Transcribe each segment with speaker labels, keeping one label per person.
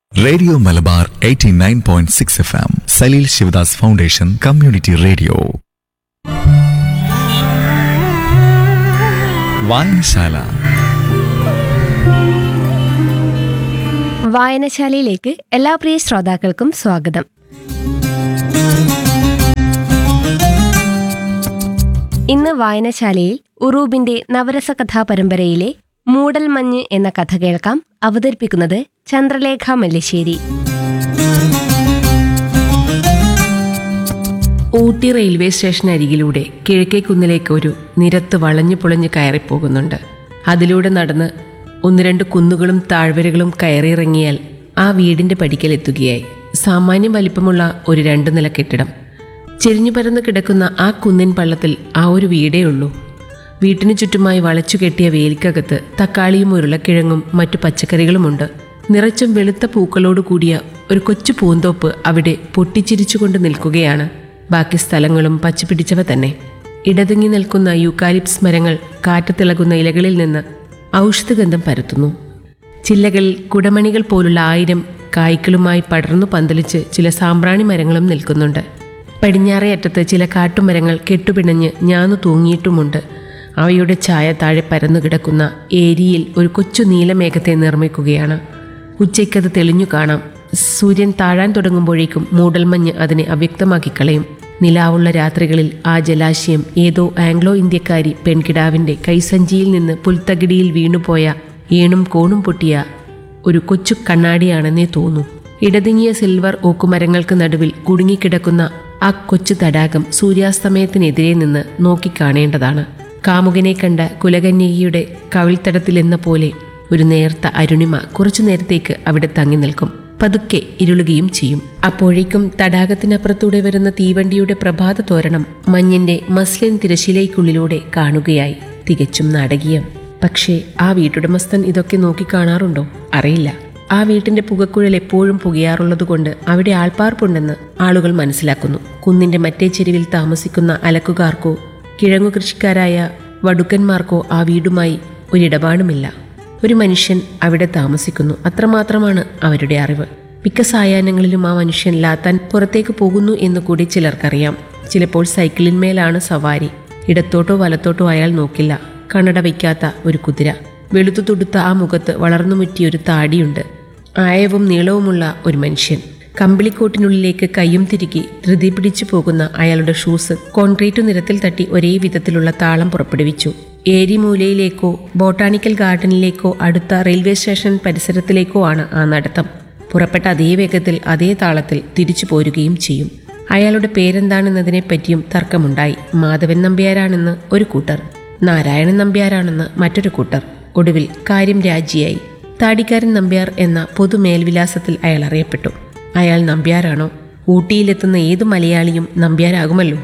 Speaker 1: Radio Malabar 89.6 point six F M Salil Sivadas foundation community radio വായനശാല
Speaker 2: വായനശാലയിലേക്ക് എല്ലാ പ്രിയ ശ്രോതാക്കൾക്കും സ്വാഗതം ഇന്ന് വായനശാലയിൽ ഉറൂബിന്റെ നവരസ കഥാ പരമ്പരയിലെ മൂടൽമഞ്ഞ് എന്ന കഥ കേൾക്കാം അവതരിപ്പിക്കുന്നത് ചന്ദ്രലേഖ മല്ലിശ്ശേരി
Speaker 3: ഊട്ടി റെയിൽവേ സ്റ്റേഷൻ അരികിലൂടെ കിഴക്കേക്കുന്നിലേക്ക് ഒരു നിരത്ത് വളഞ്ഞു പൊളഞ്ഞു കയറിപ്പോകുന്നുണ്ട് അതിലൂടെ നടന്ന് ഒന്ന് രണ്ട് കുന്നുകളും താഴ്വരകളും കയറിയിറങ്ങിയാൽ ആ വീടിന്റെ പടിക്കലെത്തുകയായി സാമാന്യം വലിപ്പമുള്ള ഒരു രണ്ടു നില കെട്ടിടം ചെരിഞ്ഞു പരന്ന് കിടക്കുന്ന ആ കുന്നിൻ പള്ളത്തിൽ ആ ഒരു വീടേ ഉള്ളൂ വീട്ടിനു ചുറ്റുമായി വളച്ചു കെട്ടിയ വേലിക്കകത്ത് തക്കാളിയും ഉരുളക്കിഴങ്ങും മറ്റു പച്ചക്കറികളുമുണ്ട് നിറച്ചും വെളുത്ത പൂക്കളോട് കൂടിയ ഒരു കൊച്ചു പൂന്തോപ്പ് അവിടെ പൊട്ടിച്ചിരിച്ചുകൊണ്ട് നിൽക്കുകയാണ് ബാക്കി സ്ഥലങ്ങളും പച്ചപിടിച്ചവ തന്നെ ഇടതുങ്ങി നിൽക്കുന്ന യൂക്കാലിപ്സ് മരങ്ങൾ കാറ്റത്തിളകുന്ന ഇലകളിൽ നിന്ന് ഔഷധഗന്ധം പരത്തുന്നു ചില്ലകളിൽ കുടമണികൾ പോലുള്ള ആയിരം കായ്ക്കളുമായി പടർന്നു പന്തലിച്ച് ചില സാമ്പ്രാണി മരങ്ങളും നിൽക്കുന്നുണ്ട് പടിഞ്ഞാറേ അറ്റത്ത് ചില കാട്ടുമരങ്ങൾ കെട്ടുപിണഞ്ഞ് ഞാന്നു തൂങ്ങിയിട്ടുമുണ്ട് അവയുടെ ഛായ താഴെ പരന്നു കിടക്കുന്ന ഏരിയിൽ ഒരു കൊച്ചു നീലമേഘത്തെ നിർമ്മിക്കുകയാണ് ഉച്ചയ്ക്കത് തെളിഞ്ഞു കാണാം സൂര്യൻ താഴാൻ തുടങ്ങുമ്പോഴേക്കും മൂടൽമഞ്ഞ് അതിനെ അവ്യക്തമാക്കി കളയും നിലാവുള്ള രാത്രികളിൽ ആ ജലാശയം ഏതോ ആംഗ്ലോ ഇന്ത്യക്കാരി പെൺകിടാവിന്റെ കൈസഞ്ചിയിൽ നിന്ന് പുൽത്തകിടിയിൽ വീണുപോയ ഏണും കോണും പൊട്ടിയ ഒരു കൊച്ചു കണ്ണാടിയാണെന്നേ തോന്നൂ ഇടതിങ്ങിയ സിൽവർ ഓക്കുമരങ്ങൾക്ക് നടുവിൽ കുടുങ്ങിക്കിടക്കുന്ന ആ കൊച്ചു തടാകം സൂര്യാസ്തമയത്തിനെതിരെ നിന്ന് നോക്കിക്കാണേണ്ടതാണ് കാമുകനെ കണ്ട കുലകന്യകയുടെ കവിൾത്തടത്തിലെന്ന പോലെ ഒരു നേർത്ത അരുണിമ കുറച്ചു നേരത്തേക്ക് അവിടെ തങ്ങി നിൽക്കും പതുക്കെ ഇരുളുകയും ചെയ്യും അപ്പോഴേക്കും തടാകത്തിനപ്പുറത്തൂടെ വരുന്ന തീവണ്ടിയുടെ പ്രഭാത തോരണം മഞ്ഞിന്റെ മസ്ലിൻ തിരശിലയ്ക്കുള്ളിലൂടെ കാണുകയായി തികച്ചും നാടകീയം പക്ഷേ ആ വീട്ടുടമസ്ഥൻ ഇതൊക്കെ നോക്കിക്കാണാറുണ്ടോ അറിയില്ല ആ വീട്ടിന്റെ പുകക്കുഴൽ എപ്പോഴും പുകയാറുള്ളതുകൊണ്ട് അവിടെ ആൾപ്പാർപ്പുണ്ടെന്ന് ആളുകൾ മനസ്സിലാക്കുന്നു കുന്നിന്റെ മറ്റേ ചെരുവിൽ താമസിക്കുന്ന അലക്കുകാർക്കോ കിഴങ്ങു കൃഷിക്കാരായ വടുക്കന്മാർക്കോ ആ വീടുമായി ഒരിടപാടുമില്ല ഒരു മനുഷ്യൻ അവിടെ താമസിക്കുന്നു അത്രമാത്രമാണ് അവരുടെ അറിവ് മിക്ക സായാഹ്നങ്ങളിലും ആ മനുഷ്യൻ ലാത്താൻ പുറത്തേക്ക് പോകുന്നു എന്ന് കൂടി ചിലർക്കറിയാം ചിലപ്പോൾ സൈക്കിളിന്മേലാണ് സവാരി ഇടത്തോട്ടോ വലത്തോട്ടോ അയാൾ നോക്കില്ല കണ്ണട വയ്ക്കാത്ത ഒരു കുതിര വെളുത്തു തുടുത്ത ആ മുഖത്ത് വളർന്നു മുറ്റിയ ഒരു താടിയുണ്ട് ആയവും നീളവുമുള്ള ഒരു മനുഷ്യൻ കമ്പിളിക്കോട്ടിനുള്ളിലേക്ക് കയ്യും തിരുകി ധൃതി പിടിച്ചു പോകുന്ന അയാളുടെ ഷൂസ് കോൺക്രീറ്റ് നിരത്തിൽ തട്ടി ഒരേ വിധത്തിലുള്ള താളം പുറപ്പെടുവിച്ചു ഏരിമൂലയിലേക്കോ ബോട്ടാണിക്കൽ ഗാർഡനിലേക്കോ അടുത്ത റെയിൽവേ സ്റ്റേഷൻ പരിസരത്തിലേക്കോ ആണ് ആ നടത്തം പുറപ്പെട്ട അതേ വേഗത്തിൽ അതേ താളത്തിൽ തിരിച്ചു പോരുകയും ചെയ്യും അയാളുടെ പേരെന്താണെന്നതിനെപ്പറ്റിയും തർക്കമുണ്ടായി മാധവൻ നമ്പ്യാരാണെന്ന് ഒരു കൂട്ടർ നാരായണൻ നമ്പ്യാരാണെന്ന് മറ്റൊരു കൂട്ടർ ഒടുവിൽ കാര്യം രാജിയായി താടിക്കാരൻ നമ്പ്യാർ എന്ന പൊതുമേൽവിലാസത്തിൽ അയാൾ അറിയപ്പെട്ടു അയാൾ നമ്പ്യാരാണോ ഊട്ടിയിലെത്തുന്ന ഏതു മലയാളിയും നമ്പ്യാരാകുമല്ലോ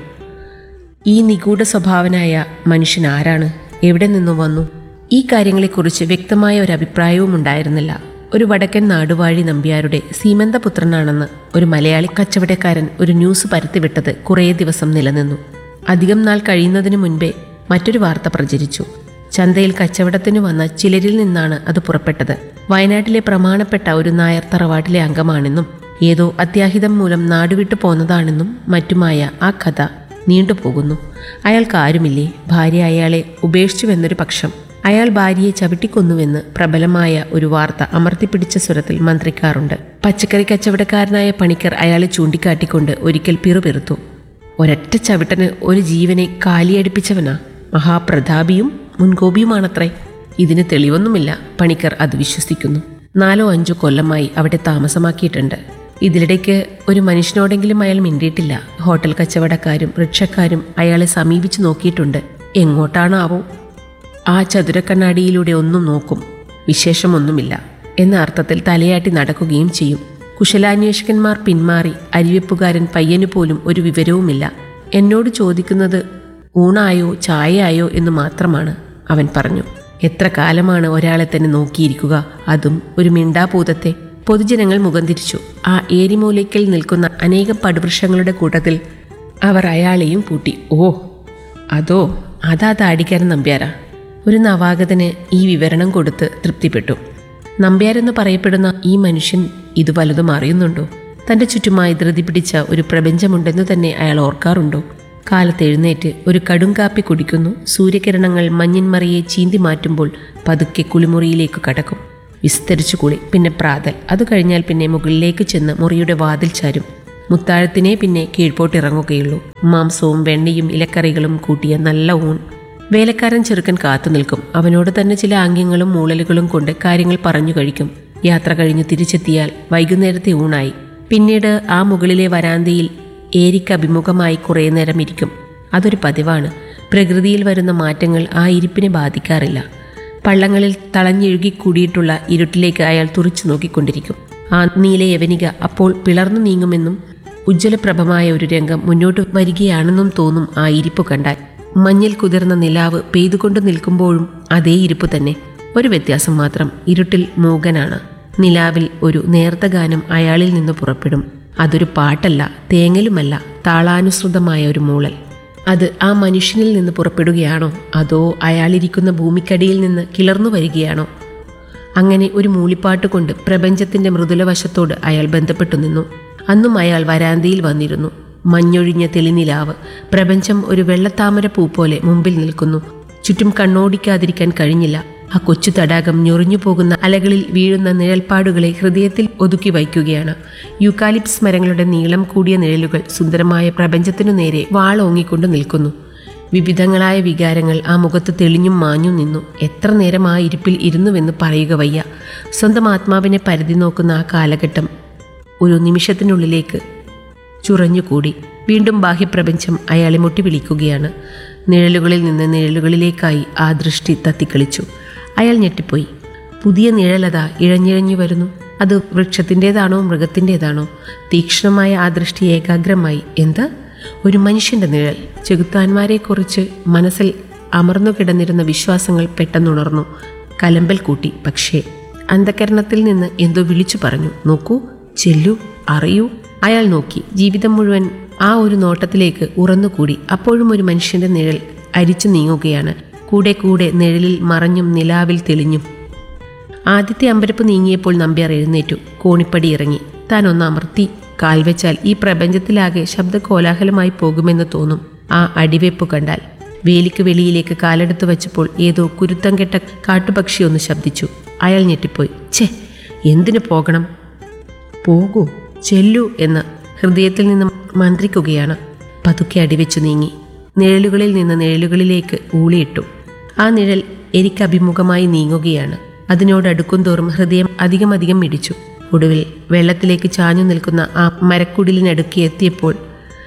Speaker 3: ഈ നിഗൂഢ സ്വഭാവനായ മനുഷ്യൻ ആരാണ് എവിടെ നിന്നു വന്നു ഈ കാര്യങ്ങളെക്കുറിച്ച് വ്യക്തമായ ഒരു അഭിപ്രായവും ഉണ്ടായിരുന്നില്ല ഒരു വടക്കൻ നാടുവാഴി നമ്പ്യാരുടെ സീമന്തപുത്രനാണെന്ന് ഒരു മലയാളി കച്ചവടക്കാരൻ ഒരു ന്യൂസ് പരത്തിവിട്ടത് കുറേ ദിവസം നിലനിന്നു അധികം നാൾ കഴിയുന്നതിനു മുൻപേ മറ്റൊരു വാർത്ത പ്രചരിച്ചു ചന്തയിൽ കച്ചവടത്തിനു വന്ന ചിലരിൽ നിന്നാണ് അത് പുറപ്പെട്ടത് വയനാട്ടിലെ പ്രമാണപ്പെട്ട ഒരു നായർ തറവാട്ടിലെ അംഗമാണെന്നും ഏതോ അത്യാഹിതം മൂലം നാടുവിട്ടു പോന്നതാണെന്നും മറ്റുമായ ആ കഥ നീണ്ടുപോകുന്നു അയാൾക്ക് ആരുമില്ലേ ഭാര്യ അയാളെ ഉപേക്ഷിച്ചുവെന്നൊരു പക്ഷം അയാൾ ഭാര്യയെ ചവിട്ടിക്കൊന്നുവെന്ന് പ്രബലമായ ഒരു വാർത്ത അമർത്തിപ്പിടിച്ച സ്വരത്തിൽ മന്ത്രിക്കാറുണ്ട് പച്ചക്കറി കച്ചവടക്കാരനായ പണിക്കർ അയാളെ ചൂണ്ടിക്കാട്ടിക്കൊണ്ട് ഒരിക്കൽ പിറുപിറുത്തു ഒരൊറ്റ ചവിട്ടന് ഒരു ജീവനെ കാലിയടിപ്പിച്ചവനാ മഹാപ്രതാപിയും മുൻകോപിയുമാണത്രേ ഇതിന് തെളിവൊന്നുമില്ല പണിക്കർ അത് വിശ്വസിക്കുന്നു നാലോ അഞ്ചോ കൊല്ലമായി അവിടെ താമസമാക്കിയിട്ടുണ്ട് ഇതിനിടയ്ക്ക് ഒരു മനുഷ്യനോടെങ്കിലും അയാൾ മിണ്ടിയിട്ടില്ല ഹോട്ടൽ കച്ചവടക്കാരും റിക്ഷക്കാരും അയാളെ സമീപിച്ചു നോക്കിയിട്ടുണ്ട് എങ്ങോട്ടാണാവോ ആ ചതുരക്കണ്ണാടിയിലൂടെ ഒന്നും നോക്കും വിശേഷമൊന്നുമില്ല എന്ന അർത്ഥത്തിൽ തലയാട്ടി നടക്കുകയും ചെയ്യും കുശലാന്വേഷകന്മാർ പിന്മാറി അരിവെപ്പുകാരൻ പയ്യനു പോലും ഒരു വിവരവുമില്ല എന്നോട് ചോദിക്കുന്നത് ഊണായോ ചായയായോ എന്ന് മാത്രമാണ് അവൻ പറഞ്ഞു എത്ര കാലമാണ് ഒരാളെ തന്നെ നോക്കിയിരിക്കുക അതും ഒരു മിണ്ടാഭൂതത്തെ പൊതുജനങ്ങൾ മുഖം തിരിച്ചു ആ ഏരിമൂലയ്ക്കൽ നിൽക്കുന്ന അനേകം പടുവൃക്ഷങ്ങളുടെ കൂട്ടത്തിൽ അവർ അയാളെയും കൂട്ടി ഓ അതോ അതാ താടിക്കാരൻ നമ്പ്യാരാ ഒരു നവാഗതന് ഈ വിവരണം കൊടുത്ത് തൃപ്തിപ്പെട്ടു നമ്പ്യാരെന്ന് പറയപ്പെടുന്ന ഈ മനുഷ്യൻ ഇത് വലുതും അറിയുന്നുണ്ടോ തന്റെ ചുറ്റുമായി ധൃതി പിടിച്ച ഒരു പ്രപഞ്ചമുണ്ടെന്ന് തന്നെ അയാൾ ഓർക്കാറുണ്ടോ കാലത്ത് എഴുന്നേറ്റ് ഒരു കടും കാപ്പി കുടിക്കുന്നു സൂര്യകിരണങ്ങൾ മഞ്ഞിൻമറിയെ ചീന്തി മാറ്റുമ്പോൾ പതുക്കെ കുളിമുറിയിലേക്ക് കടക്കും വിസ്തരിച്ചു കുളി പിന്നെ പ്രാതൽ അത് കഴിഞ്ഞാൽ പിന്നെ മുകളിലേക്ക് ചെന്ന് മുറിയുടെ വാതിൽ ചാരും മുത്താഴത്തിനെ പിന്നെ കീഴ്പോട്ടിറങ്ങുകയുള്ളൂ മാംസവും വെണ്ണയും ഇലക്കറികളും കൂട്ടിയ നല്ല ഊൺ വേലക്കാരൻ ചെറുക്കൻ കാത്തു നിൽക്കും അവനോട് തന്നെ ചില ആംഗ്യങ്ങളും മൂളലുകളും കൊണ്ട് കാര്യങ്ങൾ പറഞ്ഞു കഴിക്കും യാത്ര കഴിഞ്ഞ് തിരിച്ചെത്തിയാൽ വൈകുന്നേരത്തെ ഊണായി പിന്നീട് ആ മുകളിലെ വരാന്തയിൽ ഏരിക്ക് അഭിമുഖമായി കുറേ നേരം ഇരിക്കും അതൊരു പതിവാണ് പ്രകൃതിയിൽ വരുന്ന മാറ്റങ്ങൾ ആ ഇരിപ്പിനെ ബാധിക്കാറില്ല പള്ളങ്ങളിൽ തളഞ്ഞെഴുകി കൂടിയിട്ടുള്ള ഇരുട്ടിലേക്ക് അയാൾ തുറിച്ചു നോക്കിക്കൊണ്ടിരിക്കും ആ നീല യവനിക അപ്പോൾ പിളർന്നു നീങ്ങുമെന്നും ഉജ്ജ്വലപ്രഭമായ ഒരു രംഗം മുന്നോട്ട് വരികയാണെന്നും തോന്നും ആ ഇരിപ്പ് കണ്ടാൽ മഞ്ഞിൽ കുതിർന്ന നിലാവ് പെയ്തുകൊണ്ട് നിൽക്കുമ്പോഴും അതേ ഇരിപ്പ് തന്നെ ഒരു വ്യത്യാസം മാത്രം ഇരുട്ടിൽ മൂകനാണ് നിലാവിൽ ഒരു നേർത്ത ഗാനം അയാളിൽ നിന്ന് പുറപ്പെടും അതൊരു പാട്ടല്ല തേങ്ങലുമല്ല താളാനുസൃതമായ ഒരു മൂളൽ അത് ആ മനുഷ്യനിൽ നിന്ന് പുറപ്പെടുകയാണോ അതോ അയാളിരിക്കുന്ന ഭൂമിക്കടിയിൽ നിന്ന് കിളർന്നു വരികയാണോ അങ്ങനെ ഒരു മൂളിപ്പാട്ട് കൊണ്ട് പ്രപഞ്ചത്തിന്റെ മൃദുലവശത്തോട് അയാൾ ബന്ധപ്പെട്ടു നിന്നു അന്നും അയാൾ വരാന്തയിൽ വന്നിരുന്നു മഞ്ഞൊഴിഞ്ഞ തെളിനിലാവ് പ്രപഞ്ചം ഒരു വെള്ളത്താമര പൂ പോലെ മുമ്പിൽ നിൽക്കുന്നു ചുറ്റും കണ്ണോടിക്കാതിരിക്കാൻ കഴിഞ്ഞില്ല ആ കൊച്ചു തടാകം ഞൊറിഞ്ഞു പോകുന്ന അലകളിൽ വീഴുന്ന നിഴൽപ്പാടുകളെ ഹൃദയത്തിൽ ഒതുക്കി വയ്ക്കുകയാണ് യൂക്കാലിപ്സ് മരങ്ങളുടെ നീളം കൂടിയ നിഴലുകൾ സുന്ദരമായ പ്രപഞ്ചത്തിനു നേരെ വാളോങ്ങിക്കൊണ്ട് നിൽക്കുന്നു വിവിധങ്ങളായ വികാരങ്ങൾ ആ മുഖത്ത് തെളിഞ്ഞും മാഞ്ഞും നിന്നു എത്ര നേരം ആ ഇരിപ്പിൽ ഇരുന്നുവെന്ന് പറയുക വയ്യ സ്വന്തം ആത്മാവിനെ പരിധി നോക്കുന്ന ആ കാലഘട്ടം ഒരു നിമിഷത്തിനുള്ളിലേക്ക് ചുറഞ്ഞുകൂടി വീണ്ടും ബാഹ്യപ്രപഞ്ചം അയാളെ മുട്ടി വിളിക്കുകയാണ് നിഴലുകളിൽ നിന്ന് നിഴലുകളിലേക്കായി ആ ദൃഷ്ടി തത്തിക്കളിച്ചു അയാൾ ഞെട്ടിപ്പോയി പുതിയ നിഴലത ഇഴഞ്ഞിഴഞ്ഞു വരുന്നു അത് വൃക്ഷത്തിൻ്റെതാണോ മൃഗത്തിൻ്റെതാണോ തീക്ഷ്ണമായ ആ ദൃഷ്ടി ഏകാഗ്രമായി എന്താ ഒരു മനുഷ്യന്റെ നിഴൽ ചെകുത്താന്മാരെക്കുറിച്ച് മനസ്സിൽ അമർന്നു കിടന്നിരുന്ന വിശ്വാസങ്ങൾ പെട്ടെന്നുണർന്നു കലമ്പൽ കൂട്ടി പക്ഷേ അന്ധകരണത്തിൽ നിന്ന് എന്തോ വിളിച്ചു പറഞ്ഞു നോക്കൂ ചെല്ലു അറിയൂ അയാൾ നോക്കി ജീവിതം മുഴുവൻ ആ ഒരു നോട്ടത്തിലേക്ക് ഉറന്നുകൂടി അപ്പോഴും ഒരു മനുഷ്യന്റെ നിഴൽ അരിച്ചു നീങ്ങുകയാണ് കൂടെ കൂടെ നിഴലിൽ മറഞ്ഞും നിലാവിൽ തെളിഞ്ഞും ആദ്യത്തെ അമ്പരപ്പ് നീങ്ങിയപ്പോൾ നമ്പ്യാർ എഴുന്നേറ്റു കോണിപ്പടി ഇറങ്ങി താൻ ഒന്ന് അമർത്തി കാൽ വെച്ചാൽ ഈ പ്രപഞ്ചത്തിലാകെ ശബ്ദ കോലാഹലമായി പോകുമെന്ന് തോന്നും ആ അടിവെപ്പ് കണ്ടാൽ വേലിക്ക് വെളിയിലേക്ക് കാലെടുത്ത് വെച്ചപ്പോൾ ഏതോ കുരുത്തം കെട്ട കാട്ടുപക്ഷി ഒന്ന് ശബ്ദിച്ചു അയാൾ ഞെട്ടിപ്പോയി ഛേ എന്തിനു പോകണം പോകൂ ചെല്ലൂ എന്ന് ഹൃദയത്തിൽ നിന്ന് മന്ത്രിക്കുകയാണ് പതുക്കെ അടിവെച്ചു നീങ്ങി നിഴലുകളിൽ നിന്ന് നിഴലുകളിലേക്ക് ഊളിയിട്ടു ആ നിഴൽ എനിക്കഭിമുഖമായി നീങ്ങുകയാണ് അതിനോട് അടുക്കും തോറും ഹൃദയം അധികം അധികം മിടിച്ചു ഒടുവിൽ വെള്ളത്തിലേക്ക് ചാഞ്ഞു നിൽക്കുന്ന ആ മരക്കുടിലിനടുക്കി എത്തിയപ്പോൾ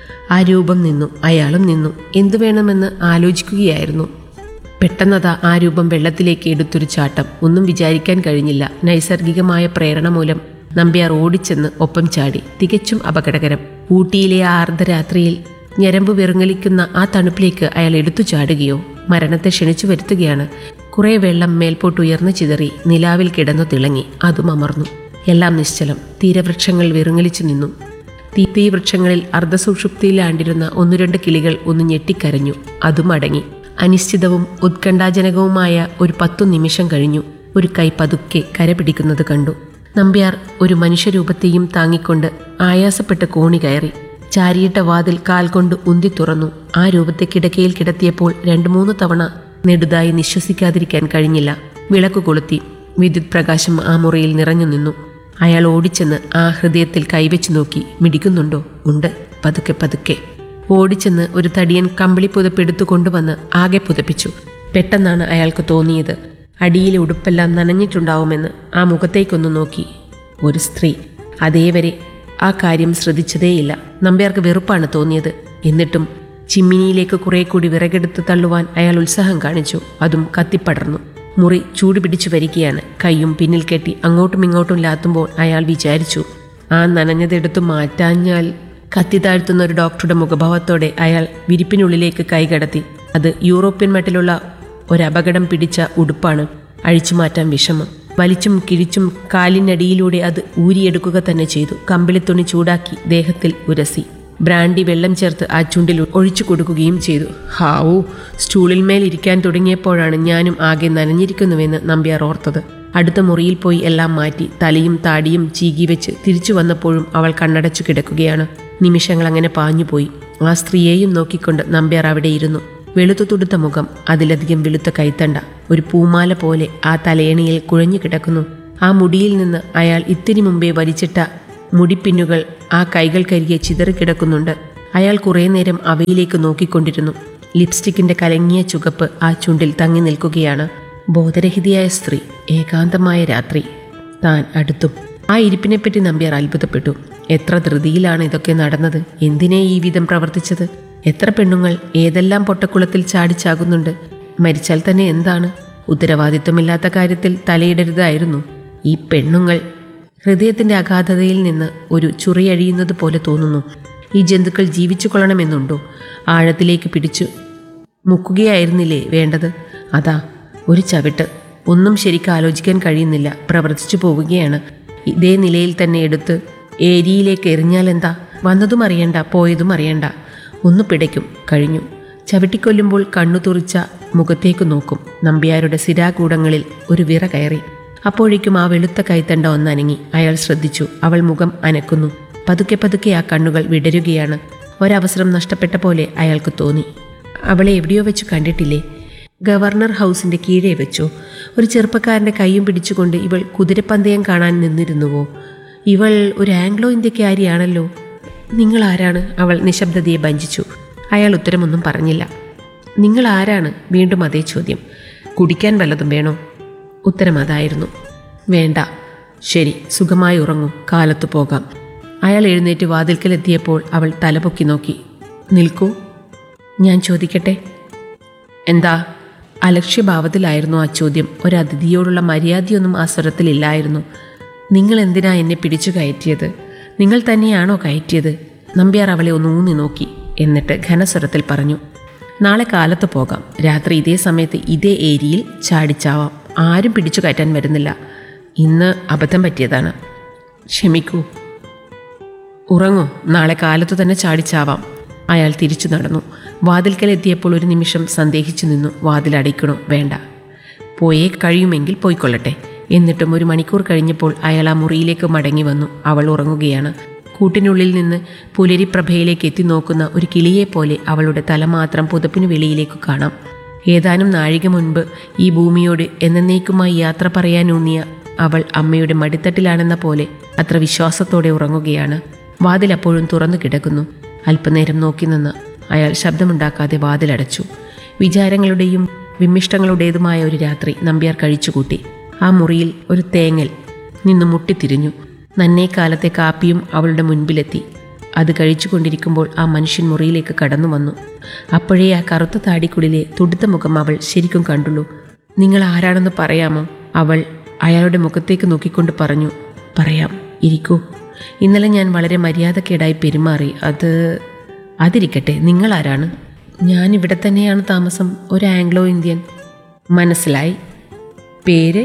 Speaker 3: ആ രൂപം നിന്നു അയാളും നിന്നു എന്തു വേണമെന്ന് ആലോചിക്കുകയായിരുന്നു പെട്ടെന്നതാ ആ രൂപം വെള്ളത്തിലേക്ക് എടുത്തൊരു ചാട്ടം ഒന്നും വിചാരിക്കാൻ കഴിഞ്ഞില്ല നൈസർഗികമായ പ്രേരണ മൂലം നമ്പ്യാർ ഓടിച്ചെന്ന് ഒപ്പം ചാടി തികച്ചും അപകടകരം ഊട്ടിയിലെ ആ അർദ്ധരാത്രിയിൽ ഞരമ്പ് വിറങ്ങലിക്കുന്ന ആ തണുപ്പിലേക്ക് അയാൾ എടുത്തു ചാടുകയോ മരണത്തെ ക്ഷണിച്ചു വരുത്തുകയാണ് കുറെ വെള്ളം മേൽപോട്ട് ഉയർന്നു ചിതറി നിലാവിൽ കിടന്നു തിളങ്ങി അതും അമർന്നു എല്ലാം നിശ്ചലം തീരവൃക്ഷങ്ങൾ വിറങ്ങലിച്ചു നിന്നു തീ തീ വൃക്ഷങ്ങളിൽ അർദ്ധസുഷുപ്തിയിലാണ്ടിരുന്ന ഒന്നു രണ്ട് കിളികൾ ഒന്ന് ഞെട്ടിക്കരഞ്ഞു അതും അടങ്ങി അനിശ്ചിതവും ഉത്കണ്ഠാജനകവുമായ ഒരു പത്തു നിമിഷം കഴിഞ്ഞു ഒരു കൈ പതുക്കെ കര പിടിക്കുന്നത് കണ്ടു നമ്പ്യാർ ഒരു മനുഷ്യരൂപത്തെയും താങ്ങിക്കൊണ്ട് ആയാസപ്പെട്ട് കോണി കയറി ചാരിയിട്ട വാതിൽ കാൽ കൊണ്ട് ഉന്തി തുറന്നു ആ രൂപത്തെ കിടക്കയിൽ കിടത്തിയപ്പോൾ രണ്ടു മൂന്ന് തവണ നെടുതായി നിശ്വസിക്കാതിരിക്കാൻ കഴിഞ്ഞില്ല വിളക്ക് കൊളുത്തി വിദ്യുത് പ്രകാശം ആ മുറിയിൽ നിറഞ്ഞു നിന്നു അയാൾ ഓടിച്ചെന്ന് ആ ഹൃദയത്തിൽ കൈവച്ചു നോക്കി മിടിക്കുന്നുണ്ടോ ഉണ്ട് പതുക്കെ പതുക്കെ ഓടിച്ചെന്ന് ഒരു തടിയൻ കമ്പിളി പുതപ്പെടുത്തു കൊണ്ടുവന്ന് ആകെ പുതപ്പിച്ചു പെട്ടെന്നാണ് അയാൾക്ക് തോന്നിയത് അടിയിലെ ഉടുപ്പെല്ലാം നനഞ്ഞിട്ടുണ്ടാവുമെന്ന് ആ മുഖത്തേക്കൊന്ന് നോക്കി ഒരു സ്ത്രീ അതേവരെ ആ കാര്യം ശ്രദ്ധിച്ചതേയില്ല നമ്പ്യാർക്ക് വെറുപ്പാണ് തോന്നിയത് എന്നിട്ടും ചിമ്മിനിയിലേക്ക് കുറെ കൂടി വിറകെടുത്ത് തള്ളുവാൻ അയാൾ ഉത്സാഹം കാണിച്ചു അതും കത്തിപ്പടർന്നു മുറി ചൂട് പിടിച്ചു വരികയാണ് കൈയും പിന്നിൽ കെട്ടി അങ്ങോട്ടും ഇങ്ങോട്ടും ലാത്തുമ്പോൾ അയാൾ വിചാരിച്ചു ആ നനഞ്ഞതെടുത്തു മാറ്റാഞ്ഞാൽ കത്തി താഴ്ത്തുന്ന ഒരു ഡോക്ടറുടെ മുഖഭാവത്തോടെ അയാൾ വിരിപ്പിനുള്ളിലേക്ക് കൈകടത്തി അത് യൂറോപ്യൻ മട്ടിലുള്ള ഒരപകടം പിടിച്ച ഉടുപ്പാണ് അഴിച്ചു മാറ്റാൻ വിഷമം വലിച്ചും കിഴിച്ചും കാലിനടിയിലൂടെ അത് ഊരിയെടുക്കുക തന്നെ ചെയ്തു കമ്പിളിത്തുണി ചൂടാക്കി ദേഹത്തിൽ ഉരസി ബ്രാൻഡി വെള്ളം ചേർത്ത് ആ ചുണ്ടിൽ ഒഴിച്ചു കൊടുക്കുകയും ചെയ്തു ഹാവൂ സ്റ്റൂളിന്മേൽ ഇരിക്കാൻ തുടങ്ങിയപ്പോഴാണ് ഞാനും ആകെ നനഞ്ഞിരിക്കുന്നുവെന്ന് നമ്പ്യാർ ഓർത്തത് അടുത്ത മുറിയിൽ പോയി എല്ലാം മാറ്റി തലയും താടിയും ചീകി വെച്ച് തിരിച്ചു വന്നപ്പോഴും അവൾ കണ്ണടച്ചു കിടക്കുകയാണ് നിമിഷങ്ങൾ അങ്ങനെ പാഞ്ഞുപോയി ആ സ്ത്രീയെയും നോക്കിക്കൊണ്ട് നമ്പ്യാർ അവിടെ ഇരുന്നു വെളുത്തു തുടുത്ത മുഖം അതിലധികം വെളുത്ത കൈത്തണ്ട ഒരു പൂമാല പോലെ ആ തലയണിയിൽ കുഴഞ്ഞു കിടക്കുന്നു ആ മുടിയിൽ നിന്ന് അയാൾ ഇത്തിരി മുമ്പേ വലിച്ചിട്ട മുടിപ്പിന്നുകൾ ആ കൈകൾക്കരികെ ചിതറിക്കിടക്കുന്നുണ്ട് അയാൾ കുറേ നേരം അവയിലേക്ക് നോക്കിക്കൊണ്ടിരുന്നു ലിപ്സ്റ്റിക്കിന്റെ കലങ്ങിയ ചുവപ്പ് ആ ചുണ്ടിൽ തങ്ങി നിൽക്കുകയാണ് ബോധരഹിതയായ സ്ത്രീ ഏകാന്തമായ രാത്രി താൻ അടുത്തും ആ ഇരിപ്പിനെപ്പറ്റി നമ്പ്യാർ അത്ഭുതപ്പെട്ടു എത്ര ധൃതിയിലാണ് ഇതൊക്കെ നടന്നത് എന്തിനേ ഈ വിധം പ്രവർത്തിച്ചത് എത്ര പെണ്ണുങ്ങൾ ഏതെല്ലാം പൊട്ടക്കുളത്തിൽ ചാടിച്ചാകുന്നുണ്ട് മരിച്ചാൽ തന്നെ എന്താണ് ഉത്തരവാദിത്വമില്ലാത്ത കാര്യത്തിൽ തലയിടരുതായിരുന്നു ഈ പെണ്ണുങ്ങൾ ഹൃദയത്തിന്റെ അഗാധതയിൽ നിന്ന് ഒരു ചുറിയഴിയുന്നത് പോലെ തോന്നുന്നു ഈ ജന്തുക്കൾ ജീവിച്ചു കൊള്ളണമെന്നുണ്ടോ ആഴത്തിലേക്ക് പിടിച്ചു മുക്കുകയായിരുന്നില്ലേ വേണ്ടത് അതാ ഒരു ചവിട്ട് ഒന്നും ശരിക്കും ആലോചിക്കാൻ കഴിയുന്നില്ല പ്രവർത്തിച്ചു പോവുകയാണ് ഇതേ നിലയിൽ തന്നെ എടുത്ത് ഏരിയയിലേക്ക് എറിഞ്ഞാൽ എന്താ വന്നതും അറിയണ്ട പോയതും അറിയണ്ട ഒന്ന് പിടയ്ക്കും കഴിഞ്ഞു ചവിട്ടിക്കൊല്ലുമ്പോൾ കണ്ണു തുറിച്ച മുഖത്തേക്ക് നോക്കും നമ്പ്യാരുടെ സിരാകൂടങ്ങളിൽ ഒരു വിറ കയറി അപ്പോഴേക്കും ആ വെളുത്ത കൈത്തണ്ട ഒന്നനങ്ങി അയാൾ ശ്രദ്ധിച്ചു അവൾ മുഖം അനക്കുന്നു പതുക്കെ പതുക്കെ ആ കണ്ണുകൾ വിടരുകയാണ് ഒരവസരം നഷ്ടപ്പെട്ട പോലെ അയാൾക്ക് തോന്നി അവളെ എവിടെയോ വെച്ച് കണ്ടിട്ടില്ലേ ഗവർണർ ഹൗസിന്റെ കീഴേ വെച്ചോ ഒരു ചെറുപ്പക്കാരന്റെ കൈയും പിടിച്ചുകൊണ്ട് ഇവൾ കുതിരപ്പന്തയം കാണാൻ നിന്നിരുന്നുവോ ഇവൾ ഒരു ആംഗ്ലോ ഇന്ത്യക്കാരിയാണല്ലോ നിങ്ങൾ ആരാണ് അവൾ നിശബ്ദതയെ ഭഞ്ചിച്ചു അയാൾ ഉത്തരമൊന്നും പറഞ്ഞില്ല നിങ്ങൾ ആരാണ് വീണ്ടും അതേ ചോദ്യം കുടിക്കാൻ വല്ലതും വേണോ ഉത്തരം അതായിരുന്നു വേണ്ട ശരി സുഖമായി ഉറങ്ങൂ കാലത്ത് പോകാം അയാൾ എഴുന്നേറ്റ് വാതിൽക്കലെത്തിയപ്പോൾ അവൾ തലപൊക്കി നോക്കി നിൽക്കൂ ഞാൻ ചോദിക്കട്ടെ എന്താ അലക്ഷ്യഭാവത്തിലായിരുന്നു ആ ചോദ്യം ഒരു അതിഥിയോടുള്ള മര്യാദയൊന്നും ആ സ്വരത്തിലില്ലായിരുന്നു നിങ്ങൾ എന്തിനാ എന്നെ പിടിച്ചു കയറ്റിയത് നിങ്ങൾ തന്നെയാണോ കയറ്റിയത് നമ്പ്യാർ അവളെ ഒന്ന് ഊന്നി നോക്കി എന്നിട്ട് ഘനസ്വരത്തിൽ പറഞ്ഞു നാളെ കാലത്ത് പോകാം രാത്രി ഇതേ സമയത്ത് ഇതേ ഏരിയയിൽ ചാടിച്ചാവാം ആരും പിടിച്ചു കയറ്റാൻ വരുന്നില്ല ഇന്ന് അബദ്ധം പറ്റിയതാണ് ക്ഷമിക്കൂ ഉറങ്ങൂ നാളെ കാലത്തു തന്നെ ചാടിച്ചാവാം അയാൾ തിരിച്ചു നടന്നു വാതിൽക്കലെത്തിയപ്പോൾ ഒരു നിമിഷം സന്ദേഹിച്ചു നിന്നു വാതിൽ അടയ്ക്കണോ വേണ്ട പോയേ കഴിയുമെങ്കിൽ പോയിക്കൊള്ളട്ടെ എന്നിട്ടും ഒരു മണിക്കൂർ കഴിഞ്ഞപ്പോൾ അയാൾ ആ മുറിയിലേക്ക് മടങ്ങി വന്നു അവൾ ഉറങ്ങുകയാണ് കൂട്ടിനുള്ളിൽ നിന്ന് പുലരിപ്രഭയിലേക്ക് എത്തി നോക്കുന്ന ഒരു കിളിയെപ്പോലെ അവളുടെ തല മാത്രം പുതപ്പിനു വെളിയിലേക്ക് കാണാം ഏതാനും നാഴിക മുൻപ് ഈ ഭൂമിയോട് എന്നേക്കുമായി യാത്ര പറയാനൂന്നിയ അവൾ അമ്മയുടെ മടിത്തട്ടിലാണെന്ന പോലെ അത്ര വിശ്വാസത്തോടെ ഉറങ്ങുകയാണ് വാതിൽ അപ്പോഴും തുറന്നു കിടക്കുന്നു അല്പനേരം നോക്കി നിന്ന് അയാൾ ശബ്ദമുണ്ടാക്കാതെ വാതിലടച്ചു വിചാരങ്ങളുടെയും വിമിഷ്ടങ്ങളുടേതുമായ ഒരു രാത്രി നമ്പ്യാർ കഴിച്ചുകൂട്ടി ആ മുറിയിൽ ഒരു തേങ്ങൽ നിന്ന് മുട്ടിത്തിരിഞ്ഞു നന്നേ കാലത്തെ കാപ്പിയും അവളുടെ മുൻപിലെത്തി അത് കഴിച്ചുകൊണ്ടിരിക്കുമ്പോൾ ആ മനുഷ്യൻ മുറിയിലേക്ക് കടന്നു വന്നു അപ്പോഴേ ആ കറുത്ത താടിക്കുള്ളിലെ തുടുത്ത മുഖം അവൾ ശരിക്കും കണ്ടുള്ളൂ നിങ്ങൾ ആരാണെന്ന് പറയാമോ അവൾ അയാളുടെ മുഖത്തേക്ക് നോക്കിക്കൊണ്ട് പറഞ്ഞു പറയാം ഇരിക്കൂ ഇന്നലെ ഞാൻ വളരെ മര്യാദക്കേടായി പെരുമാറി അത് അതിരിക്കട്ടെ നിങ്ങൾ ആരാണ് ഞാൻ ഇവിടെ തന്നെയാണ് താമസം ഒരു ആംഗ്ലോ ഇന്ത്യൻ മനസ്സിലായി പേര്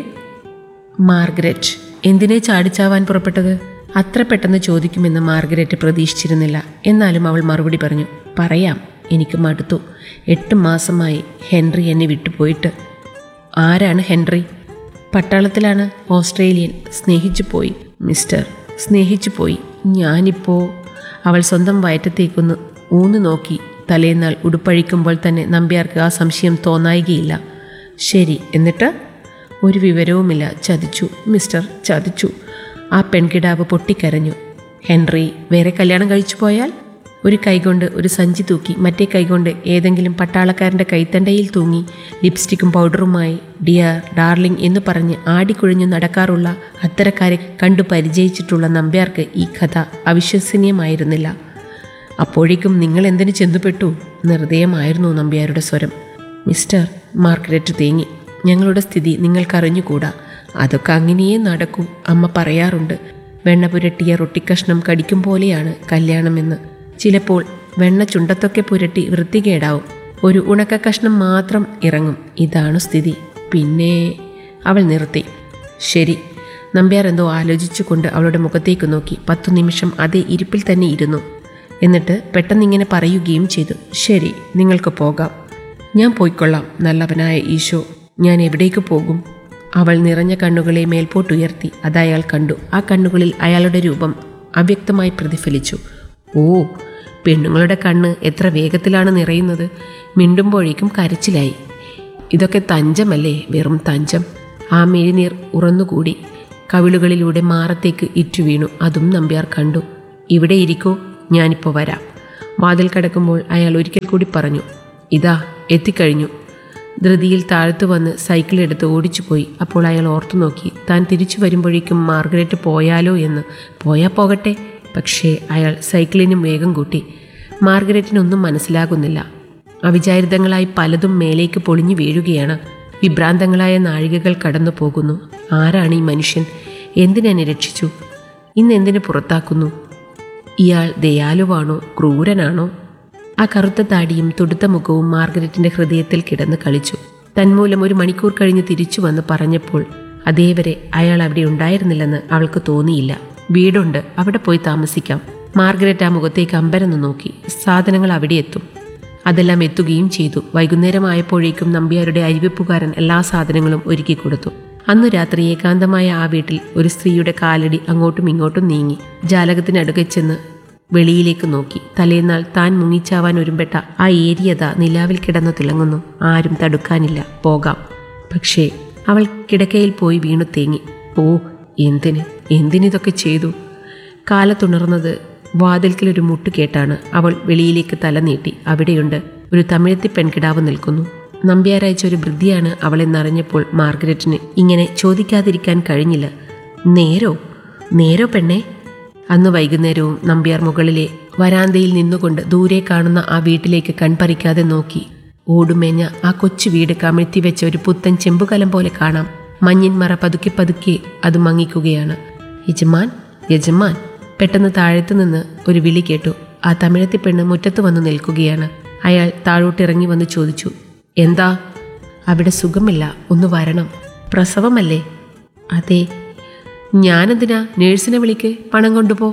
Speaker 3: മാർഗരറ്റ് എന്തിനെ ചാടിച്ചാവാൻ പുറപ്പെട്ടത് അത്ര പെട്ടെന്ന് ചോദിക്കുമെന്ന് മാർഗരറ്റ് പ്രതീക്ഷിച്ചിരുന്നില്ല എന്നാലും അവൾ മറുപടി പറഞ്ഞു പറയാം എനിക്ക് മടുത്തു എട്ട് മാസമായി ഹെൻറി എന്നെ വിട്ടുപോയിട്ട് ആരാണ് ഹെൻറി പട്ടാളത്തിലാണ് ഓസ്ട്രേലിയൻ സ്നേഹിച്ചു പോയി മിസ്റ്റർ സ്നേഹിച്ചു പോയി ഞാനിപ്പോൾ അവൾ സ്വന്തം വയറ്റത്തേക്കൊന്ന് ഊന്നു നോക്കി തലേന്നാൾ ഉടുപ്പഴിക്കുമ്പോൾ തന്നെ നമ്പ്യാർക്ക് ആ സംശയം തോന്നായികയില്ല ശരി എന്നിട്ട് ഒരു വിവരവുമില്ല ചതിച്ചു മിസ്റ്റർ ചതിച്ചു ആ പെൺകിടാവ് പൊട്ടിക്കരഞ്ഞു ഹെൻറി വേറെ കല്യാണം കഴിച്ചു പോയാൽ ഒരു കൈകൊണ്ട് ഒരു സഞ്ചി തൂക്കി മറ്റേ കൈകൊണ്ട് ഏതെങ്കിലും പട്ടാളക്കാരൻ്റെ കൈത്തണ്ടയിൽ തൂങ്ങി ലിപ്സ്റ്റിക്കും പൗഡറുമായി ഡിയർ ഡാർലിംഗ് എന്ന് പറഞ്ഞ് ആടിക്കുഴഞ്ഞു നടക്കാറുള്ള അത്തരക്കാരെ കണ്ടു പരിചയിച്ചിട്ടുള്ള നമ്പ്യാർക്ക് ഈ കഥ അവിശ്വസനീയമായിരുന്നില്ല അപ്പോഴേക്കും നിങ്ങൾ എന്തിനു ചെന്നുപെട്ടു നിർദ്ദയമായിരുന്നു നമ്പ്യാരുടെ സ്വരം മിസ്റ്റർ മാർഗരറ്റ് തേങ്ങി ഞങ്ങളുടെ സ്ഥിതി നിങ്ങൾക്കറിഞ്ഞുകൂടാ അതൊക്കെ അങ്ങനെയേ നടക്കൂ അമ്മ പറയാറുണ്ട് വെണ്ണ പുരട്ടിയ റൊട്ടിക്കഷ്ണം കടിക്കും പോലെയാണ് കല്യാണമെന്ന് ചിലപ്പോൾ വെണ്ണ ചുണ്ടത്തൊക്കെ പുരട്ടി വൃത്തികേടാവും ഒരു ഉണക്ക കഷ്ണം മാത്രം ഇറങ്ങും ഇതാണ് സ്ഥിതി പിന്നെ അവൾ നിർത്തി ശരി നമ്പ്യാർ എന്തോ ആലോചിച്ചുകൊണ്ട് അവളുടെ മുഖത്തേക്ക് നോക്കി പത്തു നിമിഷം അതേ ഇരിപ്പിൽ തന്നെ ഇരുന്നു എന്നിട്ട് പെട്ടെന്നിങ്ങനെ പറയുകയും ചെയ്തു ശരി നിങ്ങൾക്ക് പോകാം ഞാൻ പോയിക്കൊള്ളാം നല്ലവനായ ഈശോ ഞാൻ എവിടേക്ക് പോകും അവൾ നിറഞ്ഞ കണ്ണുകളെ മേൽപോട്ടുയർത്തി അത് അയാൾ കണ്ടു ആ കണ്ണുകളിൽ അയാളുടെ രൂപം അവ്യക്തമായി പ്രതിഫലിച്ചു ഓ പെണ്ണുങ്ങളുടെ കണ്ണ് എത്ര വേഗത്തിലാണ് നിറയുന്നത് മിണ്ടുമ്പോഴേക്കും കരച്ചിലായി ഇതൊക്കെ തഞ്ചമല്ലേ വെറും തഞ്ചം ആ മെഴിനീർ ഉറന്നുകൂടി കവിളുകളിലൂടെ മാറത്തേക്ക് ഇറ്റുവീണു അതും നമ്പ്യാർ കണ്ടു ഇവിടെ ഇരിക്കൂ ഞാനിപ്പോൾ വരാം വാതിൽ കടക്കുമ്പോൾ അയാൾ ഒരിക്കൽ കൂടി പറഞ്ഞു ഇതാ എത്തിക്കഴിഞ്ഞു ധൃതിയിൽ താഴ്ത്തു വന്ന് സൈക്കിൾ എടുത്ത് ഓടിച്ചുപോയി അപ്പോൾ അയാൾ ഓർത്തു നോക്കി താൻ തിരിച്ചു വരുമ്പോഴേക്കും മാർഗരറ്റ് പോയാലോ എന്ന് പോയാ പോകട്ടെ പക്ഷേ അയാൾ സൈക്കിളിനും വേഗം കൂട്ടി മാർഗരറ്റിനൊന്നും മനസ്സിലാകുന്നില്ല അവിചാരിതങ്ങളായി പലതും മേലേക്ക് പൊളിഞ്ഞു വീഴുകയാണ് വിഭ്രാന്തങ്ങളായ നാഴികകൾ കടന്നു പോകുന്നു ആരാണ് ഈ മനുഷ്യൻ എന്തിനെന്നെ രക്ഷിച്ചു ഇന്നെന്തിനു പുറത്താക്കുന്നു ഇയാൾ ദയാലുവാണോ ക്രൂരനാണോ ആ കറുത്ത താടിയും തുടുത്ത മുഖവും മാർഗരറ്റിന്റെ ഹൃദയത്തിൽ കിടന്ന് കളിച്ചു തന്മൂലം ഒരു മണിക്കൂർ കഴിഞ്ഞ് തിരിച്ചു വന്ന് പറഞ്ഞപ്പോൾ അതേവരെ അയാൾ അവിടെ ഉണ്ടായിരുന്നില്ലെന്ന് അവൾക്ക് തോന്നിയില്ല വീടുണ്ട് അവിടെ പോയി താമസിക്കാം മാർഗരറ്റ് ആ മുഖത്തേക്ക് അമ്പരന്ന് നോക്കി സാധനങ്ങൾ അവിടെ എത്തും അതെല്ലാം എത്തുകയും ചെയ്തു വൈകുന്നേരമായപ്പോഴേക്കും നമ്പ്യാരുടെ അരിവെപ്പുകാരൻ എല്ലാ സാധനങ്ങളും ഒരുക്കി കൊടുത്തു അന്നു രാത്രി ഏകാന്തമായ ആ വീട്ടിൽ ഒരു സ്ത്രീയുടെ കാലടി അങ്ങോട്ടും ഇങ്ങോട്ടും നീങ്ങി ജാലകത്തിനടുകെ ചെന്ന് വെളിയിലേക്ക് നോക്കി തലേന്നാൾ താൻ മുങ്ങിച്ചാവാൻ ഒരുമ്പെട്ട ആ ഏരിയത നിലാവിൽ കിടന്നു തിളങ്ങുന്നു ആരും തടുക്കാനില്ല പോകാം പക്ഷേ അവൾ കിടക്കയിൽ പോയി വീണു തേങ്ങി ഓ എന്തിന് എന്തിനിതൊക്കെ ചെയ്തു കാലത്തുണർന്നത് വാതിൽക്കൽ ഒരു മുട്ട് കേട്ടാണ് അവൾ വെളിയിലേക്ക് തല നീട്ടി അവിടെയുണ്ട് ഒരു തമിഴത്തി പെൺകിടാവ് നിൽക്കുന്നു നമ്പ്യാരയച്ച ഒരു വൃദ്ധിയാണ് അവളെന്നറിഞ്ഞപ്പോൾ മാർഗരറ്റിന് ഇങ്ങനെ ചോദിക്കാതിരിക്കാൻ കഴിഞ്ഞില്ല നേരോ നേരോ പെണ്ണേ അന്ന് വൈകുന്നേരവും നമ്പ്യാർ മുകളിലെ വരാന്തയിൽ നിന്നുകൊണ്ട് ദൂരെ കാണുന്ന ആ വീട്ടിലേക്ക് കൺപറിക്കാതെ നോക്കി ഓടുമേഞ്ഞ ആ കൊച്ചു വീട് കമിഴ്ത്തി വെച്ച ഒരു പുത്തൻ ചെമ്പുകലം പോലെ കാണാം മഞ്ഞിൻ മറ പതുക്കെ പതുക്കെ അത് മങ്ങിക്കുകയാണ് യജമാൻ യജമാൻ പെട്ടെന്ന് താഴത്തു നിന്ന് ഒരു വിളി കേട്ടു ആ തമിഴത്തി പെണ്ണ് മുറ്റത്ത് വന്ന് നിൽക്കുകയാണ് അയാൾ താഴോട്ടിറങ്ങി വന്ന് ചോദിച്ചു എന്താ അവിടെ സുഖമില്ല ഒന്ന് വരണം പ്രസവമല്ലേ അതെ ഞാനെന്തിനാ നേഴ്സിനെ വിളിക്ക് പണം കൊണ്ടുപോ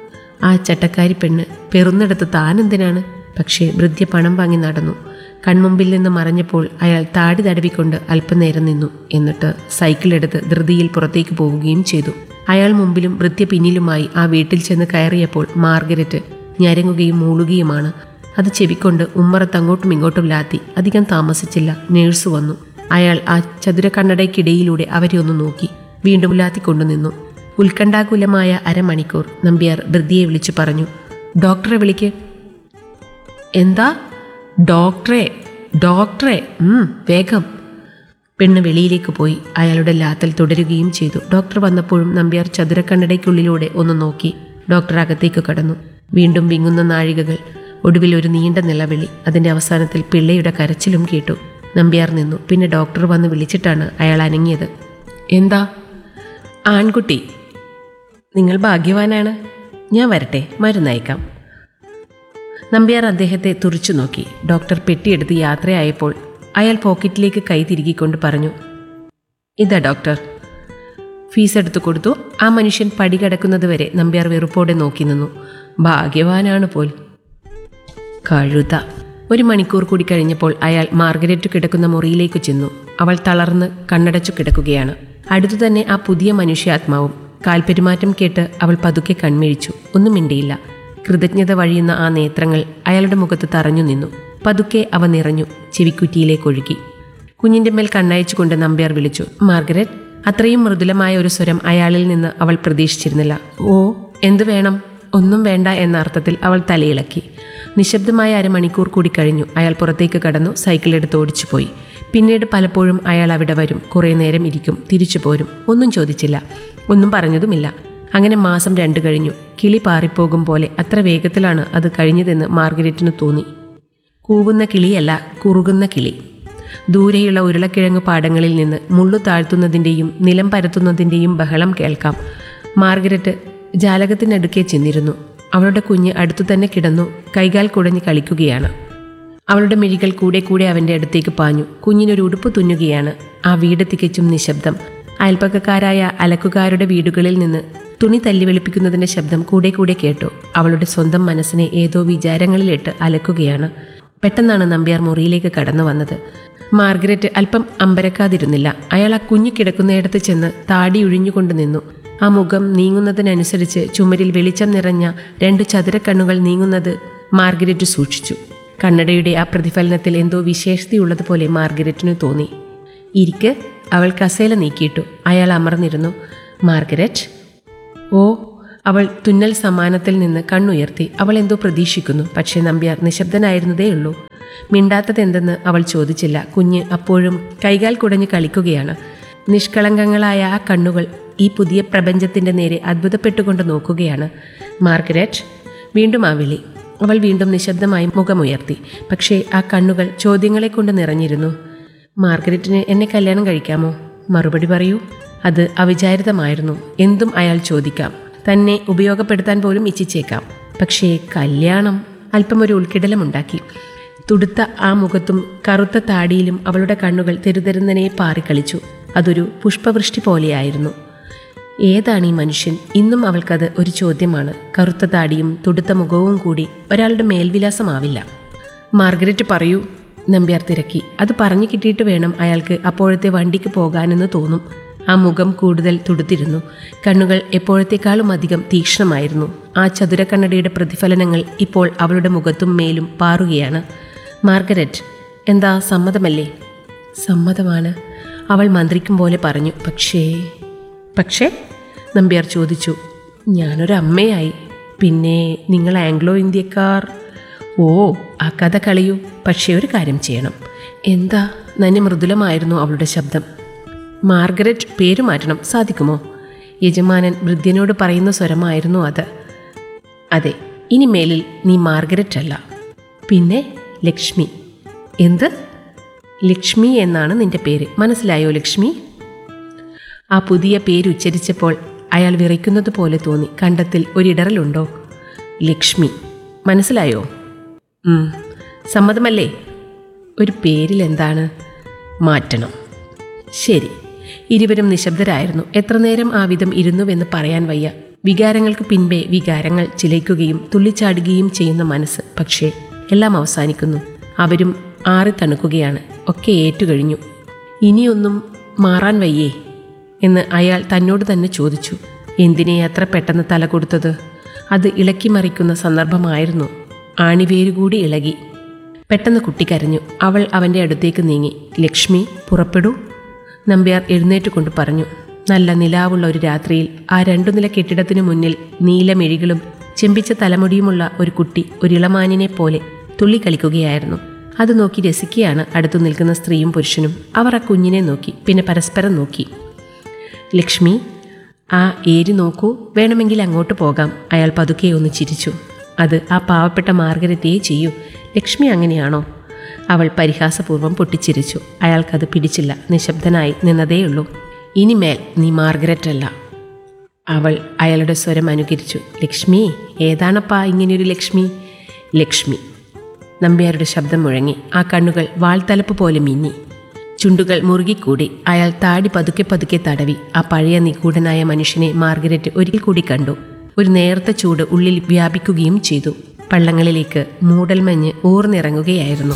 Speaker 3: ആ ചട്ടക്കാരി പെണ്ണ് പെറുന്നിടത്ത് താനെന്തിനാണ് പക്ഷേ വൃദ്ധ്യ പണം വാങ്ങി നടന്നു കൺമുമ്പിൽ നിന്ന് മറഞ്ഞപ്പോൾ അയാൾ താടി തടവിക്കൊണ്ട് അല്പനേരം നിന്നു എന്നിട്ട് സൈക്കിളെടുത്ത് ധൃതിയിൽ പുറത്തേക്ക് പോവുകയും ചെയ്തു അയാൾ മുമ്പിലും വൃദ്ധ്യ പിന്നിലുമായി ആ വീട്ടിൽ ചെന്ന് കയറിയപ്പോൾ മാർഗരറ്റ് ഞരങ്ങുകയും മൂളുകയുമാണ് അത് ചെവിക്കൊണ്ട് ഉമ്മറത്ത് അങ്ങോട്ടും ഇങ്ങോട്ടും ലാത്തി അധികം താമസിച്ചില്ല നേഴ്സ് വന്നു അയാൾ ആ ചതുരക്കണ്ണടയ്ക്കിടയിലൂടെ അവരെ ഒന്ന് നോക്കി വീണ്ടും ലാത്തിക്കൊണ്ടു നിന്നു ഉത്കണ്ഠാകുലമായ അരമണിക്കൂർ നമ്പ്യാർ വൃദ്ധിയെ വിളിച്ചു പറഞ്ഞു ഡോക്ടറെ വിളിക്ക് എന്താ ഡോക്ടറെ ഡോക്ടറെ ഉം, വേഗം പെണ്ണ് വെളിയിലേക്ക് പോയി അയാളുടെ ലാത്തൽ തുടരുകയും ചെയ്തു ഡോക്ടർ വന്നപ്പോഴും നമ്പ്യാർ ചതുരക്കണ്ണടയ്ക്കുള്ളിലൂടെ ഒന്ന് നോക്കി ഡോക്ടർ അകത്തേക്ക് കടന്നു വീണ്ടും വിങ്ങുന്ന നാഴികകൾ ഒടുവിൽ ഒരു നീണ്ട നിലവിളി അതിന്റെ അവസാനത്തിൽ പിള്ളയുടെ കരച്ചിലും കേട്ടു നമ്പ്യാർ നിന്നു പിന്നെ ഡോക്ടർ വന്ന് വിളിച്ചിട്ടാണ് അയാൾ അനങ്ങിയത് എന്താ ആൺകുട്ടി നിങ്ങൾ ഭാഗ്യവാനാണ് ഞാൻ വരട്ടെ മരുന്നയക്കാം നമ്പ്യാർ അദ്ദേഹത്തെ തുറച്ചു നോക്കി ഡോക്ടർ പെട്ടിയെടുത്ത് യാത്രയായപ്പോൾ അയാൾ പോക്കറ്റിലേക്ക് കൈ തിരുകിക്കൊണ്ട് പറഞ്ഞു ഇതാ ഡോക്ടർ ഫീസ് എടുത്തു കൊടുത്തു ആ മനുഷ്യൻ പടി കടക്കുന്നതുവരെ നമ്പ്യാർ വെറുപ്പോടെ നോക്കി നിന്നു ഭാഗ്യവാനാണ് പോൽ കഴുത ഒരു മണിക്കൂർ കൂടി കഴിഞ്ഞപ്പോൾ അയാൾ മാർഗരറ്റ് കിടക്കുന്ന മുറിയിലേക്ക് ചെന്നു അവൾ തളർന്ന് കണ്ണടച്ചു കിടക്കുകയാണ് അടുത്തു തന്നെ ആ പുതിയ മനുഷ്യാത്മാവും കാൽപെരുമാറ്റം കേട്ട് അവൾ പതുക്കെ കൺമിഴിച്ചു ഒന്നും മിണ്ടിയില്ല കൃതജ്ഞത വഴിയുന്ന ആ നേത്രങ്ങൾ അയാളുടെ മുഖത്ത് തറഞ്ഞു നിന്നു പതുക്കെ അവ നിറഞ്ഞു ചെവിക്കുറ്റിയിലേക്ക് ഒഴുകി കുഞ്ഞിന്റെ മേൽ കണ്ണയച്ചുകൊണ്ട് നമ്പ്യാർ വിളിച്ചു മാർഗരറ്റ് അത്രയും മൃദുലമായ ഒരു സ്വരം അയാളിൽ നിന്ന് അവൾ പ്രതീക്ഷിച്ചിരുന്നില്ല ഓ എന്തു വേണം ഒന്നും വേണ്ട എന്ന അർത്ഥത്തിൽ അവൾ തലയിളക്കി നിശബ്ദമായ അരമണിക്കൂർ കൂടി കഴിഞ്ഞു അയാൾ പുറത്തേക്ക് കടന്നു സൈക്കിൾ എടുത്ത് ഓടിച്ചു പോയി പിന്നീട് പലപ്പോഴും അയാൾ അവിടെ വരും കുറേ നേരം ഇരിക്കും തിരിച്ചു പോരും ഒന്നും ചോദിച്ചില്ല ഒന്നും പറഞ്ഞതുമില്ല അങ്ങനെ മാസം രണ്ട് കഴിഞ്ഞു കിളി പാറിപ്പോകും പോലെ അത്ര വേഗത്തിലാണ് അത് കഴിഞ്ഞതെന്ന് മാർഗരറ്റിന് തോന്നി കൂവുന്ന കിളിയല്ല കുറുകുന്ന കിളി ദൂരെയുള്ള ഉരുളക്കിഴങ്ങ് പാടങ്ങളിൽ നിന്ന് മുള്ളു താഴ്ത്തുന്നതിൻ്റെയും നിലം പരത്തുന്നതിൻ്റെയും ബഹളം കേൾക്കാം മാർഗരറ്റ് ജാലകത്തിനടുക്കെ ചെന്നിരുന്നു അവളുടെ കുഞ്ഞ് അടുത്തു തന്നെ കിടന്നു കൈകാൽ കുടഞ്ഞ് കളിക്കുകയാണ് അവളുടെ മിഴികൾ കൂടെ കൂടെ അവൻ്റെ അടുത്തേക്ക് പാഞ്ഞു കുഞ്ഞിനൊരു ഉടുപ്പ് തുന്നുകയാണ് ആ വീട് തികച്ചും നിശബ്ദം അയൽപ്പക്കക്കാരായ അലക്കുകാരുടെ വീടുകളിൽ നിന്ന് തുണി തല്ലി വെളുപ്പിക്കുന്നതിന്റെ ശബ്ദം കൂടെ കൂടെ കേട്ടു അവളുടെ സ്വന്തം മനസ്സിനെ ഏതോ വിചാരങ്ങളിലിട്ട് അലക്കുകയാണ് പെട്ടെന്നാണ് നമ്പ്യാർ മുറിയിലേക്ക് കടന്നു വന്നത് മാർഗരറ്റ് അല്പം അമ്പരക്കാതിരുന്നില്ല അയാൾ ആ കുഞ്ഞു കിടക്കുന്നയിടത്ത് ചെന്ന് താടി ഒഴിഞ്ഞുകൊണ്ട് നിന്നു ആ മുഖം നീങ്ങുന്നതിനനുസരിച്ച് ചുമരിൽ വെളിച്ചം നിറഞ്ഞ രണ്ട് ചതുരക്കണ്ണുകൾ നീങ്ങുന്നത് മാർഗരറ്റ് സൂക്ഷിച്ചു കണ്ണടയുടെ ആ പ്രതിഫലനത്തിൽ എന്തോ വിശേഷതയുള്ളതുപോലെ മാർഗരറ്റിന് തോന്നി ഇരിക്ക് അവൾ കസേല നീക്കിയിട്ടു അയാൾ അമർന്നിരുന്നു മാർഗരറ്റ് ഓ അവൾ തുന്നൽ സമ്മാനത്തിൽ നിന്ന് കണ്ണുയർത്തി അവൾ എന്തോ പ്രതീക്ഷിക്കുന്നു പക്ഷേ നമ്പ്യാർ നിശബ്ദനായിരുന്നതേയുള്ളൂ മിണ്ടാത്തതെന്തെന്ന് അവൾ ചോദിച്ചില്ല കുഞ്ഞ് അപ്പോഴും കൈകാൽ കുടഞ്ഞ് കളിക്കുകയാണ് നിഷ്കളങ്കങ്ങളായ ആ കണ്ണുകൾ ഈ പുതിയ പ്രപഞ്ചത്തിന്റെ നേരെ അത്ഭുതപ്പെട്ടുകൊണ്ട് നോക്കുകയാണ് മാർഗരറ്റ് വീണ്ടും ആ വിളി അവൾ വീണ്ടും നിശബ്ദമായി മുഖമുയർത്തി പക്ഷേ ആ കണ്ണുകൾ ചോദ്യങ്ങളെ കൊണ്ട് നിറഞ്ഞിരുന്നു മാർഗരറ്റിന് എന്നെ കല്യാണം കഴിക്കാമോ മറുപടി പറയൂ അത് അവിചാരിതമായിരുന്നു എന്തും അയാൾ ചോദിക്കാം തന്നെ ഉപയോഗപ്പെടുത്താൻ പോലും ഇച്ഛിച്ചേക്കാം പക്ഷേ കല്യാണം അല്പം ഒരു ഉൾക്കിടലമുണ്ടാക്കി തുടുത്ത ആ മുഖത്തും കറുത്ത താടിയിലും അവളുടെ കണ്ണുകൾ തെരുതെരുന്നനെ പാറിക്കളിച്ചു അതൊരു പുഷ്പവൃഷ്ടി പോലെയായിരുന്നു ഏതാണ് ഈ മനുഷ്യൻ ഇന്നും അവൾക്കത് ഒരു ചോദ്യമാണ് കറുത്ത താടിയും തുടുത്ത മുഖവും കൂടി ഒരാളുടെ മേൽവിലാസമാവില്ല മാർഗരറ്റ് പറയൂ നമ്പ്യാർ തിരക്കി അത് പറഞ്ഞു കിട്ടിയിട്ട് വേണം അയാൾക്ക് അപ്പോഴത്തെ വണ്ടിക്ക് പോകാനെന്ന് തോന്നും ആ മുഖം കൂടുതൽ തുടുത്തിരുന്നു കണ്ണുകൾ എപ്പോഴത്തേക്കാളും അധികം തീക്ഷ്ണമായിരുന്നു ആ ചതുരക്കണ്ണടയുടെ പ്രതിഫലനങ്ങൾ ഇപ്പോൾ അവളുടെ മുഖത്തും മേലും പാറുകയാണ് മാർഗരറ്റ് എന്താ സമ്മതമല്ലേ സമ്മതമാണ് അവൾ മന്ത്രിക്കും പോലെ പറഞ്ഞു പക്ഷേ പക്ഷേ നമ്പ്യാർ ചോദിച്ചു ഞാനൊരു അമ്മയായി പിന്നെ നിങ്ങൾ ആംഗ്ലോ ഇന്ത്യക്കാർ ഓ ആ കഥ കളിയൂ പക്ഷേ ഒരു കാര്യം ചെയ്യണം എന്താ നന്ദി മൃദുലമായിരുന്നു അവളുടെ ശബ്ദം മാർഗരറ്റ് പേര് മാറ്റണം സാധിക്കുമോ യജമാനൻ വൃദ്ധ്യനോട് പറയുന്ന സ്വരമായിരുന്നു അത് അതെ ഇനി മേലിൽ നീ മാർഗരറ്റ് അല്ല പിന്നെ ലക്ഷ്മി എന്ത് ലക്ഷ്മി എന്നാണ് നിന്റെ പേര് മനസ്സിലായോ ലക്ഷ്മി ആ പുതിയ പേര് ഉച്ചരിച്ചപ്പോൾ അയാൾ വിറയ്ക്കുന്നത് പോലെ തോന്നി കണ്ടത്തിൽ ഒരിടറലുണ്ടോ ലക്ഷ്മി മനസ്സിലായോ ഉം. സമ്മതമല്ലേ ഒരു പേരിൽ എന്താണ് മാറ്റണം ശരി ഇരുവരും നിശബ്ദരായിരുന്നു എത്ര നേരം ആ വിധം ഇരുന്നുവെന്ന് പറയാൻ വയ്യ വികാരങ്ങൾക്ക് പിൻപേ വികാരങ്ങൾ ചിലയ്ക്കുകയും തുള്ളിച്ചാടുകയും ചെയ്യുന്ന മനസ്സ് പക്ഷേ എല്ലാം അവസാനിക്കുന്നു അവരും ആറി തണുക്കുകയാണ് ഒക്കെ ഏറ്റുകഴിഞ്ഞു ഇനിയൊന്നും മാറാൻ വയ്യേ എന്ന് അയാൾ തന്നോട് തന്നെ ചോദിച്ചു എന്തിനെ അത്ര പെട്ടെന്ന് തല കൊടുത്തത് അത് ഇളക്കി മറിക്കുന്ന സന്ദർഭമായിരുന്നു ആണിവേരുകൂടി ഇളകി പെട്ടെന്ന് കുട്ടി കരഞ്ഞു അവൾ അവൻ്റെ അടുത്തേക്ക് നീങ്ങി ലക്ഷ്മി പുറപ്പെടൂ നമ്പ്യാർ എഴുന്നേറ്റ് കൊണ്ട് പറഞ്ഞു നല്ല നിലാവുള്ള ഒരു രാത്രിയിൽ ആ രണ്ടു നില കെട്ടിടത്തിനു മുന്നിൽ നീലമിഴികളും ചെമ്പിച്ച തലമുടിയുമുള്ള ഒരു കുട്ടി ഒരു ഇളമാനിനെ പോലെ തുള്ളിക്കളിക്കുകയായിരുന്നു അത് നോക്കി രസിക്കുകയാണ് അടുത്തു നിൽക്കുന്ന സ്ത്രീയും പുരുഷനും അവർ ആ കുഞ്ഞിനെ നോക്കി പിന്നെ പരസ്പരം നോക്കി ലക്ഷ്മി ആ ഏരി നോക്കൂ വേണമെങ്കിൽ അങ്ങോട്ട് പോകാം അയാൾ പതുക്കെ ഒന്ന് ചിരിച്ചു അത് ആ പാവപ്പെട്ട മാർഗരറ്റയെ ചെയ്യൂ ലക്ഷ്മി അങ്ങനെയാണോ അവൾ പരിഹാസപൂർവ്വം പൊട്ടിച്ചിരിച്ചു അയാൾക്കത് പിടിച്ചില്ല നിശബ്ദനായി നിന്നതേയുള്ളൂ ഇനിമേൽ നീ മാർഗരറ്റ് അല്ല അവൾ അയാളുടെ സ്വരം അനുകരിച്ചു ലക്ഷ്മി ഏതാണപ്പാ ഇങ്ങനെയൊരു ലക്ഷ്മി ലക്ഷ്മി നമ്പ്യാരുടെ ശബ്ദം മുഴങ്ങി ആ കണ്ണുകൾ വാൾത്തലപ്പ് പോലെ മിന്നി ചുണ്ടുകൾ മുറുകിക്കൂടി അയാൾ താടി പതുക്കെ പതുക്കെ തടവി ആ പഴയ നിഗൂഢനായ മനുഷ്യനെ മാർഗരറ്റ് ഒരിക്കൽ കൂടി കണ്ടു ഒരു നേർത്ത ചൂട് ഉള്ളിൽ വ്യാപിക്കുകയും ചെയ്തു പള്ളങ്ങളിലേക്ക് മൂടൽമഞ്ഞ് ഊർന്നിറങ്ങുകയായിരുന്നു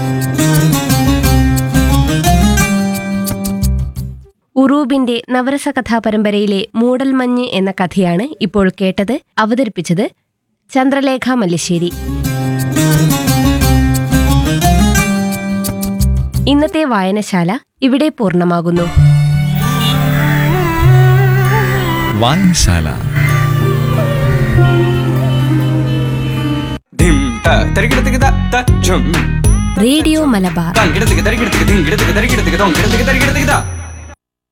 Speaker 2: ഉറൂബിന്റെ നവരസ കഥാപരമ്പരയിലെ മൂടൽമഞ്ഞ് എന്ന കഥയാണ് ഇപ്പോൾ കേട്ടത് അവതരിപ്പിച്ചത് ചന്ദ്രലേഖ മല്ലിശ്ശേരി ഇന്നത്തെ വായനശാല ഇവിടെ പൂർണ്ണമാകുന്നു
Speaker 1: വായനശാല
Speaker 4: ധിം ത തരികിടത്തിക്ക് ത ത ഝും
Speaker 2: റേഡിയോ മലബാർ
Speaker 4: താൻ കിടത്തിക്ക് തരികിടത്തിക്ക് ധിം കിടത്തിക്ക് തരികിടത്തിക്ക് തോം കിടത്തിക്ക് തരികിടത്തിക്ക് ത